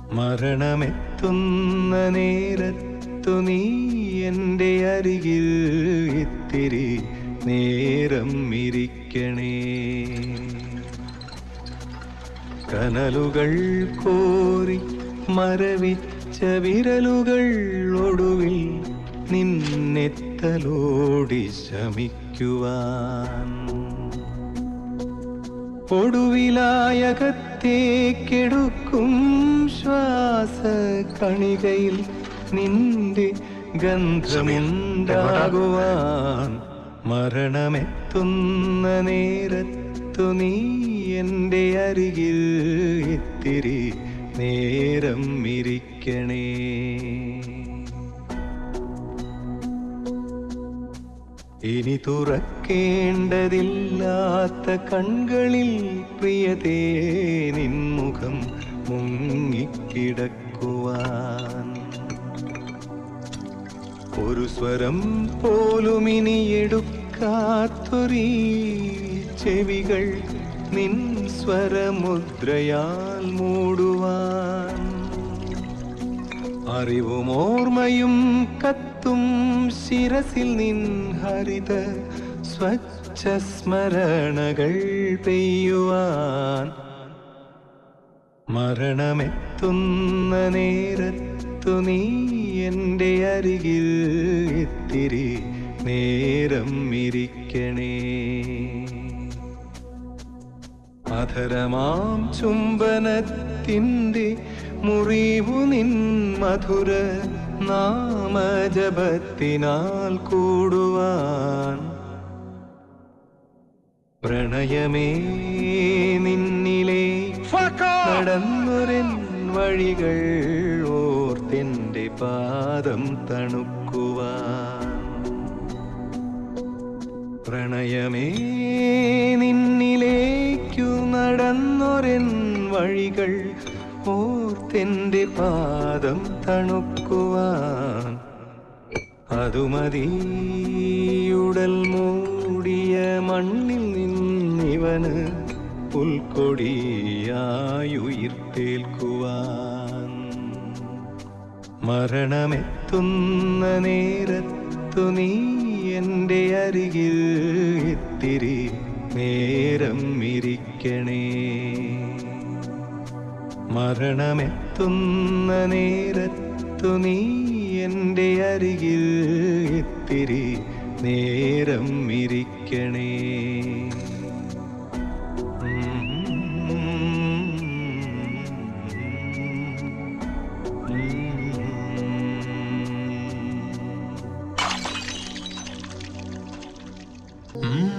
മരണമെത്തുന്ന നേരത്തു നീ എൻ്റെ അരികിൽ ഇത്തിരി നേരം ഇരിക്കണേ കനലുകൾ കോരി മരവിച്ച വിരലുകൾ ഒടുവിൽ നിന്നെത്തലോടി ശമിക്കുവാൻ ഒടുവിലായകത്തേക്കെടുക്കും ശ്വാസ കണികയിൽ നിന്റെ ഗന്ധമുണ്ടാകുവാൻ മരണമെത്തുന്ന നേരത്തു നീ എൻ്റെ അരികിൽ ഇത്തിരി നേരം ഇരിക്കണേ ഇനി തുറക്കേണ്ടതില്ലാത്ത കൺകളിൽ പ്രിയതേ നിൻമുഖം മുങ്ങിക്കിടക്കുവാൻ ഒരു സ്വരം പോലും ഇനി എടുക്കാത്തൊരീ ചെവികൾ നിൻ സ്വരമുദ്രയാൽ മൂടുവാൻ അറിവും ഓർമ്മയും കത്തും ശിരസിൽ നിൻ ഹരിത സ്വച്ഛ സ്മരണകൾ പെയ്യുവാൻ മരണമെത്തുന്ന നേരത്തു നീ എൻ്റെ അരികിൽ ഇത്തിരി നേരം ഇരിക്കണേ അധരമാം ചുംബനത്തിൻ്റെ മുറിവു നിൻ മധുര നാമജപത്തിനാൽ കൂടുവാൻ പ്രണയമേ നിന്നിലെ നടന്നൊരൻ വഴികൾ ഓർത്തെൻ്റെ പാദം തണുക്കുവാൻ പ്രണയമേ നിന്നിലേക്കു നടന്നൊരൻ വഴികൾ ഓർത്തെന്റെ പാദം തണുക്കുവാൻ അതുമതിയുടൽ മൂടിയ മണ്ണിൽ നിന്നിവന് പുൽക്കൊടിയായുയിർത്തേൽക്കുവാൻ മരണമെത്തുന്ന നേരത്തു നീ എൻ്റെ അരികിൽ ഇത്തിരി നേരം ഇരിക്കണേ മരണമെത്തുന്ന നേരത്തു നീ എൻ്റെ അരികിൽ ഇത്തിരി നേരം ഇരിക്കണേ ഉം.